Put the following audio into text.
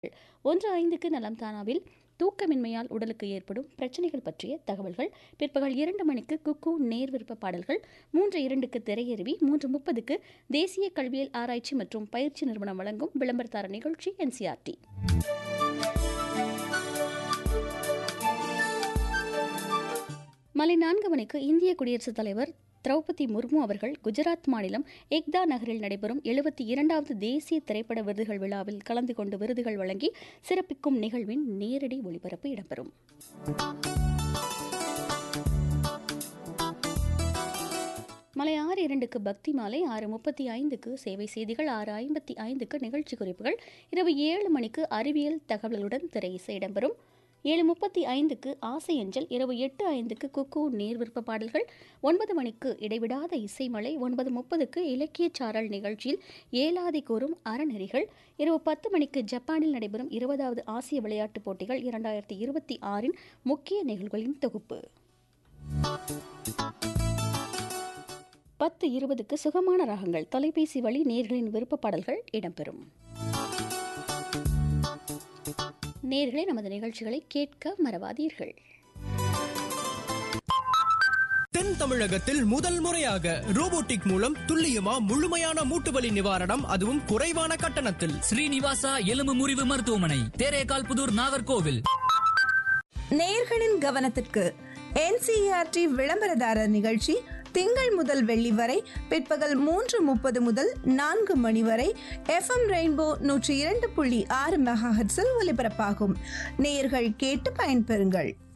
ஒன்று ஐந்துக்கு நலம் தானாவில் தூக்கமின்மையால் உடலுக்கு ஏற்படும் பிரச்சனைகள் பற்றிய தகவல்கள் பிற்பகல் இரண்டு மணிக்கு குக்கு நேர் விருப்ப பாடல்கள் மூன்று இரண்டுக்கு திரையருவி மூன்று முப்பதுக்கு தேசிய கல்வியல் ஆராய்ச்சி மற்றும் பயிற்சி நிறுவனம் வழங்கும் விளம்பரத்தார நிகழ்ச்சி என்சிஆர்டி மாலை நான்கு மணிக்கு இந்திய குடியரசுத் தலைவர் திரௌபதி முர்மு அவர்கள் குஜராத் மாநிலம் எக்தா நகரில் நடைபெறும் எழுபத்தி இரண்டாவது தேசிய திரைப்பட விருதுகள் விழாவில் கலந்து கொண்டு விருதுகள் வழங்கி சிறப்பிக்கும் நிகழ்வின் நேரடி ஒளிபரப்பு இடம்பெறும் மலை ஆறு இரண்டுக்கு பக்தி மாலை ஆறு முப்பத்தி ஐந்துக்கு சேவை செய்திகள் ஆறு ஐம்பத்தி ஐந்துக்கு நிகழ்ச்சி குறிப்புகள் இரவு ஏழு மணிக்கு அறிவியல் தகவல்களுடன் திரை இசை இடம்பெறும் ஏழு முப்பத்தி ஐந்துக்கு ஆசை அஞ்சல் இரவு எட்டு ஐந்துக்கு குக்கு நேர் விருப்ப பாடல்கள் ஒன்பது மணிக்கு இடைவிடாத இசைமலை ஒன்பது முப்பதுக்கு இலக்கிய சாரல் நிகழ்ச்சியில் ஏலாதி கூறும் அறநெறிகள் இரவு பத்து மணிக்கு ஜப்பானில் நடைபெறும் இருபதாவது ஆசிய விளையாட்டுப் போட்டிகள் இரண்டாயிரத்தி இருபத்தி ஆறின் முக்கிய நிகழ்வுகளின் தொகுப்பு பத்து இருபதுக்கு சுகமான ராகங்கள் தொலைபேசி வழி நேர்களின் விருப்ப பாடல்கள் இடம்பெறும் நேர்களை நமது நிகழ்ச்சிகளை கேட்க மறவாதீர்கள் தென் தமிழகத்தில் முதல் முறையாக ரோபோட்டிக் மூலம் துல்லியமா முழுமையான மூட்டுவலி நிவாரணம் அதுவும் குறைவான கட்டணத்தில் ஸ்ரீனிவாசா எலும்பு முறிவு மருத்துவமனை தேரேகால் புதூர் நாகர்கோவில் நேயர்களின் கவனத்திற்கு என்சிஆர்டி விளம்பரதாரர் நிகழ்ச்சி திங்கள் முதல் வெள்ளி வரை பிற்பகல் மூன்று முப்பது முதல் நான்கு மணி வரை எஃப்எம் ரெயின்போ நூற்றி இரண்டு புள்ளி ஆறு மெகாஹெட்ஸில் ஒலிபரப்பாகும் நேயர்கள் கேட்டு பயன்பெறுங்கள்